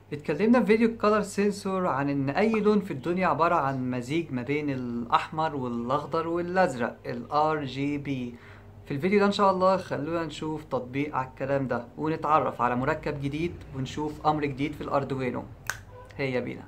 اتكلمنا في فيديو الكالر سنسور عن ان اي لون في الدنيا عبارة عن مزيج ما بين الاحمر والاخضر والازرق ال RGB في الفيديو ده ان شاء الله خلونا نشوف تطبيق على الكلام ده ونتعرف على مركب جديد ونشوف امر جديد في الاردوينو هيا بينا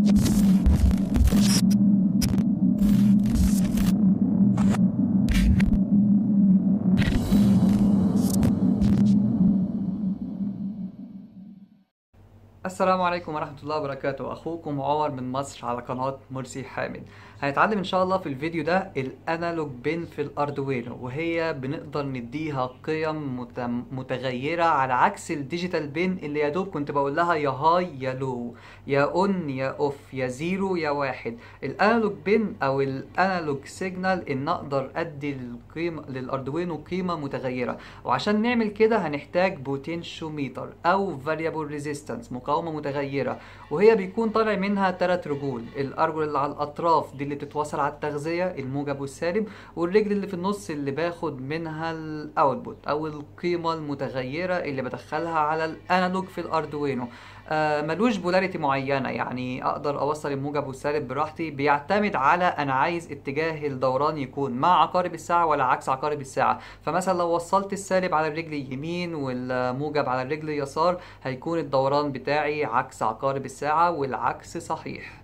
السلام عليكم ورحمة الله وبركاته أخوكم عمر من مصر على قناة مرسي حامد هنتعلم إن شاء الله في الفيديو ده الأنالوج بين في الأردوينو وهي بنقدر نديها قيم مت- متغيرة على عكس الديجيتال بين اللي يا دوب كنت بقول لها يا هاي يا لو يا اون يا اوف يا زيرو يا واحد الانالوج بين او الانالوج سيجنال ان اقدر ادي القيمه للاردوينو قيمه متغيره وعشان نعمل كده هنحتاج بوتنشوميتر او فاريبل ريزيستنس مقاومه متغيره وهي بيكون طالع منها ثلاث رجول الارجل اللي على الاطراف دي اللي بتتوصل على التغذيه الموجب والسالب والرجل اللي في النص اللي باخد منها الاوتبوت او القيمه المتغيره اللي بدخلها على الانالوج في الاردوينو آه، ملوش بولاريتي معينة يعني أقدر أوصل الموجب والسالب براحتي بيعتمد على أنا عايز اتجاه الدوران يكون مع عقارب الساعة ولا عكس عقارب الساعة فمثلا لو وصلت السالب على الرجل اليمين والموجب على الرجل اليسار هيكون الدوران بتاعي عكس عقارب الساعة والعكس صحيح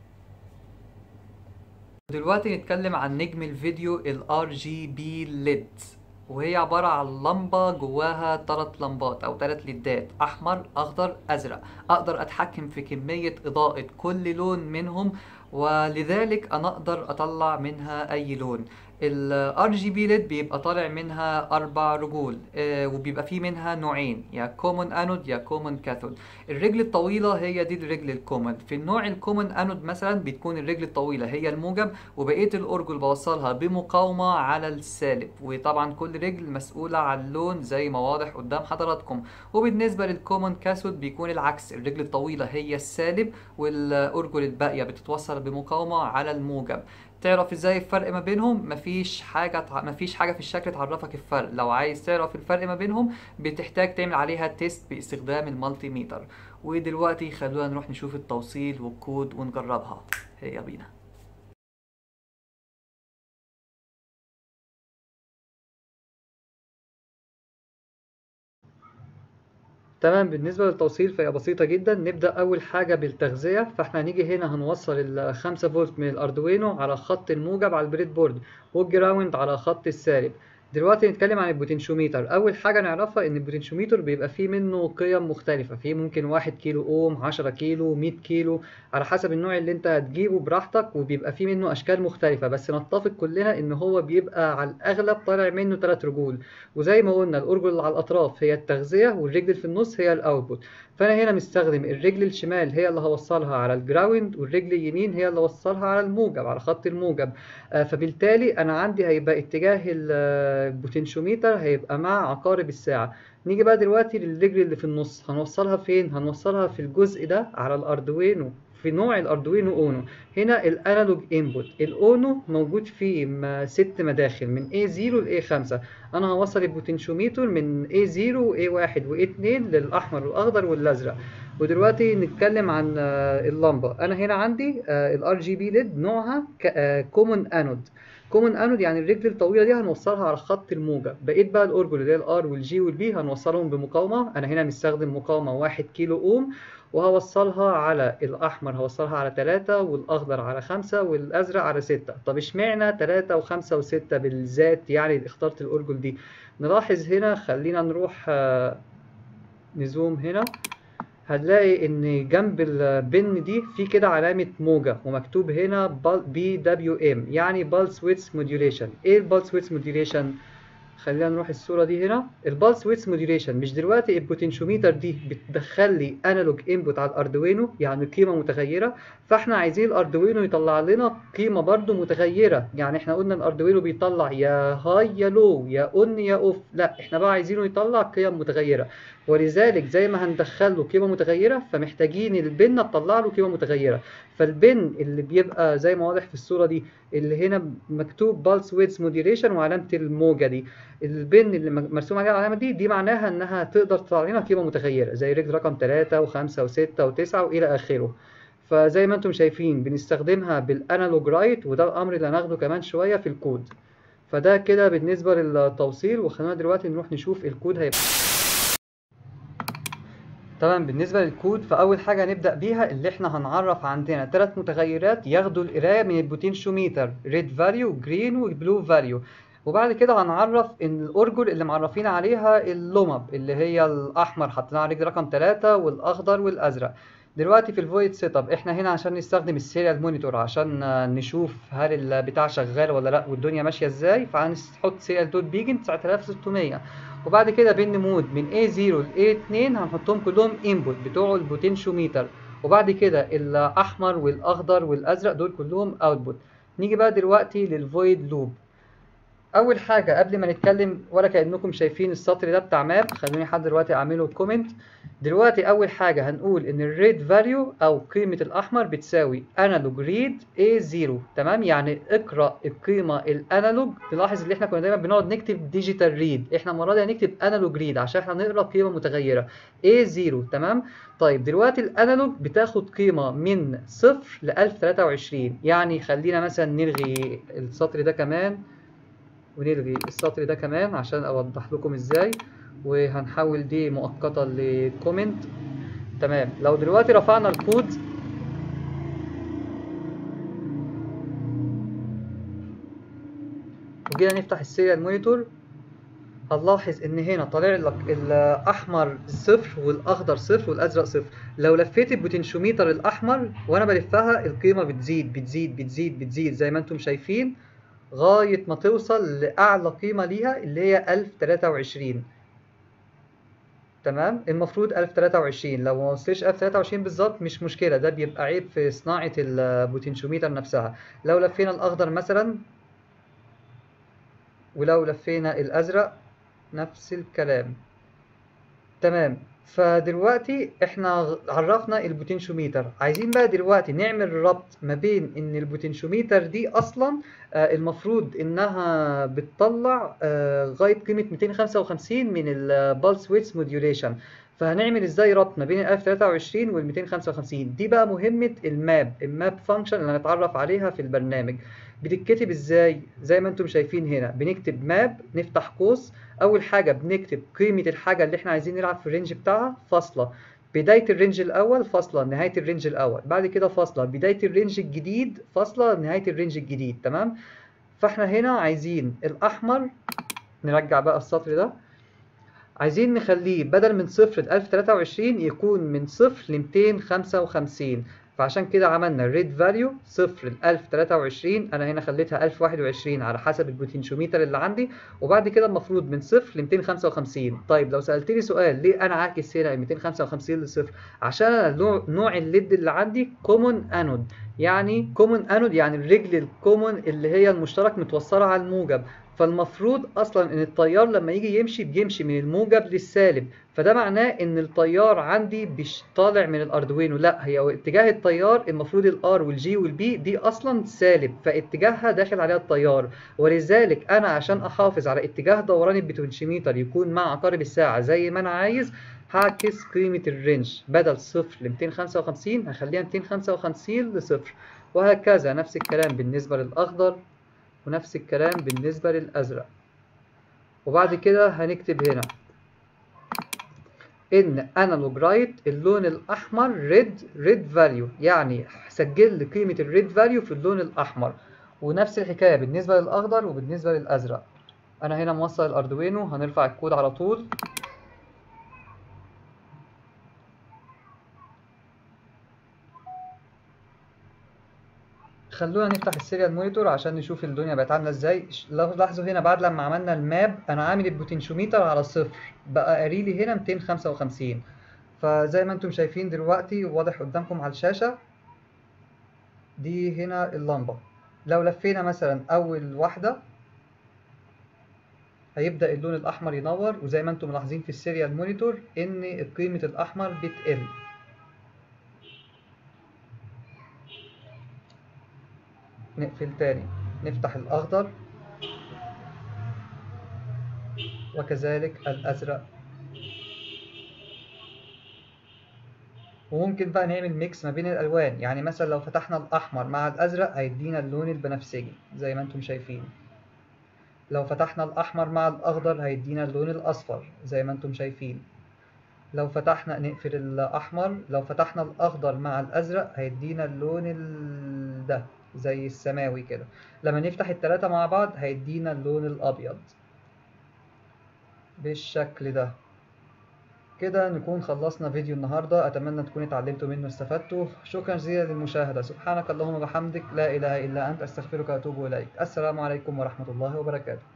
دلوقتي نتكلم عن نجم الفيديو ال RGB LED وهي عبارة عن لمبة جواها تلات لمبات أو تلات ليدات أحمر أخضر أزرق أقدر أتحكم في كمية إضاءة كل لون منهم ولذلك أنا أقدر أطلع منها أي لون ال RGB LED بيبقى طالع منها أربع رجول آه، وبيبقى فيه منها نوعين يا كومون أنود يا كومون كاثود الرجل الطويلة هي دي الرجل الكومون في النوع الكومون أنود مثلا بتكون الرجل الطويلة هي الموجب وبقية الأرجل بوصلها بمقاومة على السالب وطبعا كل رجل مسؤولة عن لون زي ما واضح قدام حضراتكم وبالنسبة للكومون كاثود بيكون العكس الرجل الطويلة هي السالب والأرجل الباقية بتتوصل بمقاومة على الموجب تعرف ازاي الفرق ما بينهم مفيش حاجه تع... مفيش حاجه في الشكل تعرفك الفرق لو عايز تعرف الفرق ما بينهم بتحتاج تعمل عليها تيست باستخدام المالتي ميتر ودلوقتي خلونا نروح نشوف التوصيل والكود ونجربها هيا بينا تمام بالنسبة للتوصيل فهي بسيطة جدا نبدأ أول حاجة بالتغذية فاحنا هنيجي هنا هنوصل ال 5 فولت من الأردوينو على خط الموجب على البريد بورد والجراوند على خط السالب دلوقتي نتكلم عن البوتنشوميتر أول حاجة نعرفها إن البوتنشوميتر بيبقى فيه منه قيم مختلفة فيه ممكن 1 كيلو أوم 10 كيلو 100 كيلو على حسب النوع اللي أنت هتجيبه براحتك وبيبقى فيه منه أشكال مختلفة بس نتفق كلنا إن هو بيبقى على الأغلب طالع منه 3 رجول وزي ما قلنا الأرجل اللي على الأطراف هي التغذية والرجل اللي في النص هي الأوتبوت فأنا هنا مستخدم الرجل الشمال هي اللي هوصلها على الجراوند والرجل اليمين هي اللي هوصلها على الموجب على خط الموجب آه، فبالتالي أنا عندي هيبقى اتجاه ال- البوتنشوميتر هيبقى مع عقارب الساعة نيجي بقى دلوقتي للرجل اللي في النص هنوصلها فين؟ هنوصلها في الجزء ده على الأردوينو في نوع الأردوينو أونو هنا الأنالوج إنبوت الأونو موجود فيه م- ست مداخل من A0 ل A5 أنا هوصل البوتنشوميتر من A0 و A1 و A2 للأحمر والأخضر والأزرق ودلوقتي نتكلم عن آه، اللمبة أنا هنا عندي ال RGB LED نوعها كومون أنود كومون انود يعني الرجل الطويله دي هنوصلها على خط الموجة بقيت بقى الأرجل اللي هي الار والجي والبي هنوصلهم بمقاومة أنا هنا مستخدم مقاومة واحد كيلو أوم وهوصلها على الأحمر هوصلها على تلاتة والأخضر على خمسة والأزرق على ستة طب اشمعنى تلاتة وخمسة وستة بالذات يعني اخترت الأرجل دي نلاحظ هنا خلينا نروح آه، نزوم هنا هنلاقي ان جنب البن دي في كده علامة موجة ومكتوب هنا بي دبليو ام يعني بالس ويتس موديوليشن ايه البالس ويتس موديوليشن خلينا نروح الصورة دي هنا البالس ويتس موديوليشن مش دلوقتي البوتنشوميتر دي بتدخل لي انالوج انبوت على الاردوينو يعني قيمة متغيرة فاحنا عايزين الاردوينو يطلع لنا قيمة برضو متغيرة يعني احنا قلنا الاردوينو بيطلع يا هاي يا لو يا اون يا اوف لا احنا بقى عايزينه يطلع قيم متغيرة ولذلك زي ما هندخل له قيمة متغيرة فمحتاجين البنة تطلع له قيمة متغيرة فالبن اللي بيبقى زي ما واضح في الصوره دي اللي هنا مكتوب بالس ويدز موديوليشن وعلامه الموجه دي البن اللي مرسوم عليها العلامه دي دي معناها انها تقدر تطلع لنا قيمه متغيره زي رجل رقم 3 و5 و6 و9 والى اخره فزي ما انتم شايفين بنستخدمها بالانالوج رايت وده الامر اللي هناخده كمان شويه في الكود فده كده بالنسبه للتوصيل وخلينا دلوقتي نروح نشوف الكود هيبقى تمام بالنسبه للكود فاول حاجه نبدا بيها اللي احنا هنعرف عندنا ثلاث متغيرات ياخدوا القرايه من البوتنشيوميتر ريد فاليو جرين وبلو فاليو وبعد كده هنعرف ان الاورجل اللي معرفين عليها اللومب اللي هي الاحمر حطيناها على رجل رقم 3 والاخضر والازرق دلوقتي في الفويد سيت اب احنا هنا عشان نستخدم السيريال مونيتور عشان نشوف هل البتاع شغال ولا لا والدنيا ماشيه ازاي فهنحط سيريال دوت بيجن 9600 وبعد كده بين مود من A0 ل A2 هنحطهم كلهم انبوت بتوع البوتنشيوميتر وبعد كده الاحمر والاخضر والازرق دول كلهم اوتبوت نيجي بقى دلوقتي للفويد لوب اول حاجه قبل ما نتكلم ولا كانكم شايفين السطر ده بتاع ماب خلوني لحد دلوقتي اعمله كومنت دلوقتي اول حاجه هنقول ان الريد فاليو او قيمه الاحمر بتساوي انالوج ريد A0 تمام يعني اقرا القيمه الانالوج تلاحظ ان احنا كنا دايما بنقعد نكتب ديجيتال ريد احنا المره دي هنكتب انالوج ريد عشان احنا نقرا قيمه متغيره A0 تمام طيب دلوقتي الانالوج بتاخد قيمه من صفر ل 1023 يعني خلينا مثلا نلغي السطر ده كمان ونلغي السطر ده كمان عشان اوضح لكم ازاي وهنحول دي مؤقتا لكومنت تمام لو دلوقتي رفعنا الكود وجينا نفتح السيريال مونيتور هنلاحظ ان هنا طالع لك الاحمر صفر والاخضر صفر والازرق صفر لو لفيت البوتنشيوميتر الاحمر وانا بلفها القيمه بتزيد بتزيد بتزيد بتزيد زي ما انتم شايفين لغايه ما توصل لاعلى قيمه ليها اللي هي 1023 تمام المفروض 1023 لو ما وصلش 1023 بالظبط مش مشكله ده بيبقى عيب في صناعه البوتنشيوميتر نفسها لو لفينا الاخضر مثلا ولو لفينا الازرق نفس الكلام تمام فدلوقتي احنا عرفنا البوتنشيوميتر عايزين بقى دلوقتي نعمل ربط ما بين ان البوتنشيوميتر دي اصلا آه المفروض انها بتطلع آه لغايه قيمه 255 من البالس ويتس موديوليشن فهنعمل ازاي ربط ما بين ال 1023 وال 255 دي بقى مهمه الماب الماب فانكشن اللي هنتعرف عليها في البرنامج بتتكتب ازاي زي ما انتم شايفين هنا بنكتب ماب نفتح قوس اول حاجه بنكتب قيمه الحاجه اللي احنا عايزين نلعب في الرينج بتاعها فاصله بدايه الرينج الاول فاصله نهايه الرينج الاول بعد كده فاصله بدايه الرينج الجديد فاصله نهايه الرينج الجديد تمام فاحنا هنا عايزين الاحمر نرجع بقى السطر ده عايزين نخليه بدل من صفر ل 1023 يكون من صفر ل 255 فعشان كده عملنا الريد فاليو صفر ل 1023 انا هنا خليتها 1021 على حسب البوتنشيوميتر اللي عندي وبعد كده المفروض من صفر ل 255 طيب لو سالتني سؤال ليه انا عاكس هنا 255 لصفر عشان انا نوع, نوع الليد اللي عندي كومون انود يعني كومون انود يعني الرجل الكومون اللي هي المشترك متوصله على الموجب فالمفروض اصلا ان التيار لما يجي يمشي بيمشي من الموجب للسالب فده معناه ان التيار عندي مش طالع من الاردوينو لا هي اتجاه التيار المفروض الار والجي والبي دي اصلا سالب فاتجاهها داخل عليها التيار ولذلك انا عشان احافظ على اتجاه دوران البوتنشيوميتر يكون مع عقارب الساعه زي ما انا عايز هعكس قيمه الرينج بدل صفر ل 255 هخليها 255 لصفر وهكذا نفس الكلام بالنسبه للاخضر ونفس الكلام بالنسبة للأزرق وبعد كده هنكتب هنا إن أنالوج رايت اللون الأحمر ريد ريد فاليو يعني سجل لي قيمة الريد فاليو في اللون الأحمر ونفس الحكاية بالنسبة للأخضر وبالنسبة للأزرق أنا هنا موصل الأردوينو هنرفع الكود على طول خلونا نفتح السيريال مونيتور عشان نشوف الدنيا بقت عامله ازاي لاحظوا هنا بعد لما عملنا الماب انا عامل البوتنشيوميتر على صفر بقى قاري لي هنا 255 فزي ما انتم شايفين دلوقتي واضح قدامكم على الشاشه دي هنا اللمبه لو لفينا مثلا اول واحده هيبدا اللون الاحمر ينور وزي ما انتم ملاحظين في السيريال مونيتور ان قيمه الاحمر بتقل نقفل تاني نفتح الأخضر وكذلك الأزرق وممكن بقى نعمل ميكس ما بين الألوان يعني مثلا لو فتحنا الأحمر مع الأزرق هيدينا اللون البنفسجي زي ما انتم شايفين لو فتحنا الأحمر مع الأخضر هيدينا اللون الأصفر زي ما انتم شايفين لو فتحنا نقفل الأحمر لو فتحنا الأخضر مع الأزرق هيدينا اللون ال... ده زي السماوي كده لما نفتح التلاتة مع بعض هيدينا اللون الأبيض بالشكل ده كده نكون خلصنا فيديو النهاردة أتمنى تكونوا اتعلمتوا منه واستفدتوا شكرا جزيلا للمشاهدة سبحانك اللهم وبحمدك لا إله إلا أنت أستغفرك وأتوب إليك السلام عليكم ورحمة الله وبركاته